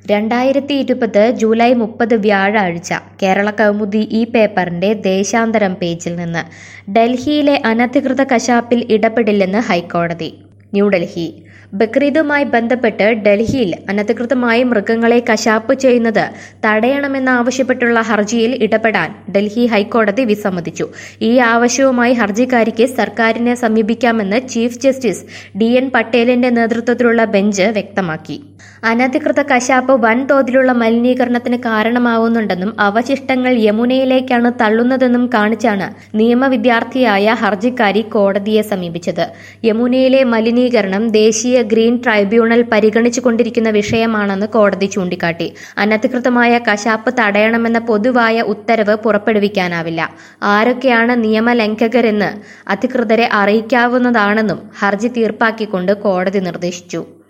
രണ്ടായിരത്തി ഇരുപത് ജൂലൈ മുപ്പത് വ്യാഴാഴ്ച കേരള കൗമുദി ഈ പേപ്പറിന്റെ ദേശാന്തരം പേജിൽ നിന്ന് ഡൽഹിയിലെ അനധികൃത കശാപ്പിൽ ഇടപെടില്ലെന്ന് ഹൈക്കോടതി ന്യൂഡൽഹി ബക്രീദുമായി ബന്ധപ്പെട്ട് ഡൽഹിയിൽ അനധികൃതമായി മൃഗങ്ങളെ കശാപ്പ് ചെയ്യുന്നത് തടയണമെന്നാവശ്യപ്പെട്ടുള്ള ഹർജിയിൽ ഇടപെടാൻ ഡൽഹി ഹൈക്കോടതി വിസമ്മതിച്ചു ഈ ആവശ്യവുമായി ഹർജിക്കാരിക്ക് സർക്കാരിനെ സമീപിക്കാമെന്ന് ചീഫ് ജസ്റ്റിസ് ഡി എൻ പട്ടേലിന്റെ നേതൃത്വത്തിലുള്ള ബെഞ്ച് വ്യക്തമാക്കി അനധികൃത കശാപ്പ് വൻതോതിലുള്ള മലിനീകരണത്തിന് കാരണമാവുന്നുണ്ടെന്നും അവശിഷ്ടങ്ങൾ യമുനയിലേക്കാണ് തള്ളുന്നതെന്നും കാണിച്ചാണ് നിയമവിദ്യാർത്ഥിയായ ഹർജിക്കാരി കോടതിയെ സമീപിച്ചത് യമുനയിലെ മലിനീകരണം ദേശീയ ഗ്രീൻ ട്രൈബ്യൂണൽ പരിഗണിച്ചുകൊണ്ടിരിക്കുന്ന വിഷയമാണെന്ന് കോടതി ചൂണ്ടിക്കാട്ടി അനധികൃതമായ കശാപ്പ് തടയണമെന്ന പൊതുവായ ഉത്തരവ് പുറപ്പെടുവിക്കാനാവില്ല ആരൊക്കെയാണ് നിയമലംഘകരെന്ന് അധികൃതരെ അറിയിക്കാവുന്നതാണെന്നും ഹർജി തീർപ്പാക്കിക്കൊണ്ട് കോടതി നിർദ്ദേശിച്ചു